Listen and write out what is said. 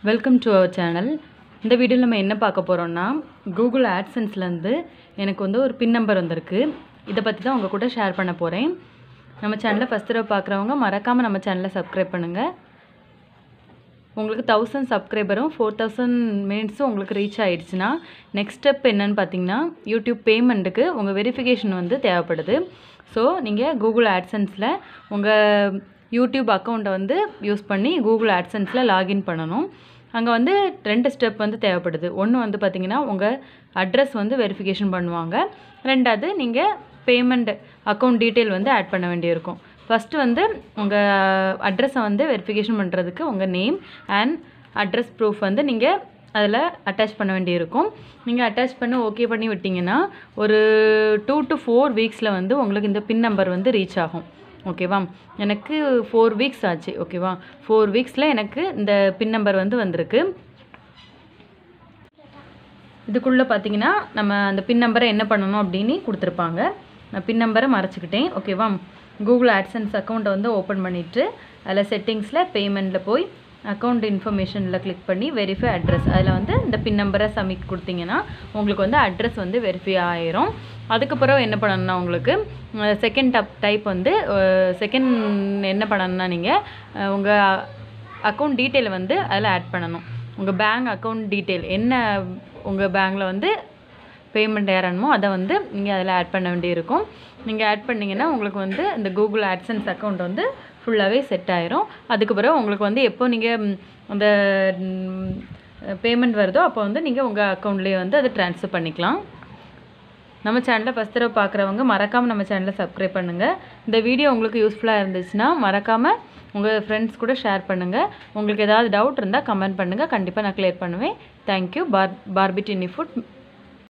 welcome to our channel இந்த வீடியோவில் நம்ம என்ன பார்க்க போகிறோம்னா கூகுள் ஆட்சன்ஸ்லேருந்து எனக்கு வந்து ஒரு பின் நம்பர் வந்திருக்கு இதை பற்றி தான் உங்கள் கூட ஷேர் பண்ண போகிறேன் நம்ம சேனலை ஃபஸ்ட் தடவை பார்க்குறவங்க மறக்காமல் நம்ம சேனலை சப்ஸ்கிரைப் பண்ணுங்கள் உங்களுக்கு தௌசண்ட் சப்ஸ்கிரைபரும் ஃபோர் தௌசண்ட் மினிட்ஸும் உங்களுக்கு ரீச் ஆயிடுச்சுன்னா நெக்ஸ்ட் ஸ்டெப் என்னன்னு பார்த்தீங்கன்னா யூடியூப் பேமெண்ட்டுக்கு உங்கள் வெரிஃபிகேஷன் வந்து தேவைப்படுது ஸோ நீங்கள் கூகுள் ஆட்சன்ஸில் உங்கள் யூடியூப் அக்கௌண்ட்டை வந்து யூஸ் பண்ணி கூகுள் ஆட்சன்ஸில் லாகின் பண்ணணும் அங்கே வந்து ரெண்டு ஸ்டெப் வந்து தேவைப்படுது ஒன்று வந்து பார்த்தீங்கன்னா உங்கள் அட்ரஸ் வந்து வெரிஃபிகேஷன் பண்ணுவாங்க ரெண்டாவது நீங்கள் பேமெண்ட் அக்கௌண்ட் டீட்டெயில் வந்து ஆட் பண்ண வேண்டியிருக்கும் ஃபஸ்ட்டு வந்து உங்கள் அட்ரஸை வந்து வெரிஃபிகேஷன் பண்ணுறதுக்கு உங்கள் நேம் அண்ட் அட்ரஸ் ப்ரூஃப் வந்து நீங்கள் அதில் அட்டாச் பண்ண வேண்டியிருக்கும் நீங்கள் அட்டாச் பண்ணி ஓகே பண்ணி விட்டிங்கன்னா ஒரு டூ டு ஃபோர் வீக்ஸில் வந்து உங்களுக்கு இந்த பின் நம்பர் வந்து ரீச் ஆகும் ஓகேவா எனக்கு ஃபோர் வீக்ஸ் ஆச்சு ஓகேவா ஃபோர் வீக்ஸில் எனக்கு இந்த பின் நம்பர் வந்து வந்திருக்கு இதுக்குள்ளே பார்த்தீங்கன்னா நம்ம அந்த பின் நம்பரை என்ன பண்ணணும் அப்படின்னு கொடுத்துருப்பாங்க நான் பின் நம்பரை மறைச்சிக்கிட்டேன் ஓகேவா கூகுள் ஆட்சன்ஸ் அக்கௌண்ட்டை வந்து ஓப்பன் பண்ணிவிட்டு அதில் செட்டிங்ஸில் பேமெண்ட்டில் போய் அக்கௌண்ட் இன்ஃபர்மேஷனில் கிளிக் பண்ணி வெரிஃபை அட்ரஸ் அதில் வந்து இந்த பின் நம்பரை சப்மிட் கொடுத்தீங்கன்னா உங்களுக்கு வந்து அட்ரஸ் வந்து வெரிஃபை ஆயிரும் அதுக்கப்புறம் என்ன பண்ணணும்னா உங்களுக்கு செகண்ட் டப் டைப் வந்து செகண்ட் என்ன பண்ணணும்னா நீங்கள் உங்கள் அக்கௌண்ட் டீட்டெயில் வந்து அதில் ஆட் பண்ணணும் உங்கள் பேங்க் அக்கௌண்ட் டீட்டெயில் என்ன உங்கள் பேங்க்கில் வந்து பேமெண்ட் ஏறணுமோ அதை வந்து நீங்கள் அதில் ஆட் பண்ண வேண்டியிருக்கும் நீங்கள் ஆட் பண்ணிங்கன்னா உங்களுக்கு வந்து இந்த கூகுள் ஆட்சன்ஸ் அக்கௌண்ட் வந்து ஃபுல்லாகவே செட் ஆயிரும் அதுக்கு பிறகு உங்களுக்கு வந்து எப்போ நீங்கள் அந்த பேமெண்ட் வருதோ அப்போ வந்து நீங்கள் உங்கள் அக்கௌண்ட்லேயே வந்து அதை ட்ரான்ஸ்ஃபர் பண்ணிக்கலாம் நம்ம சேனலை ஃபஸ்ட் தடவை பார்க்குறவங்க மறக்காமல் நம்ம சேனலை சப்ஸ்கிரைப் பண்ணுங்கள் இந்த வீடியோ உங்களுக்கு யூஸ்ஃபுல்லாக இருந்துச்சுன்னா மறக்காமல் உங்கள் ஃப்ரெண்ட்ஸ் கூட ஷேர் பண்ணுங்கள் உங்களுக்கு ஏதாவது டவுட் இருந்தால் கமெண்ட் பண்ணுங்கள் கண்டிப்பாக நான் கிளியர் பண்ணுவேன் தேங்க்யூ பார் பார்பிட் இனி ஃபுட்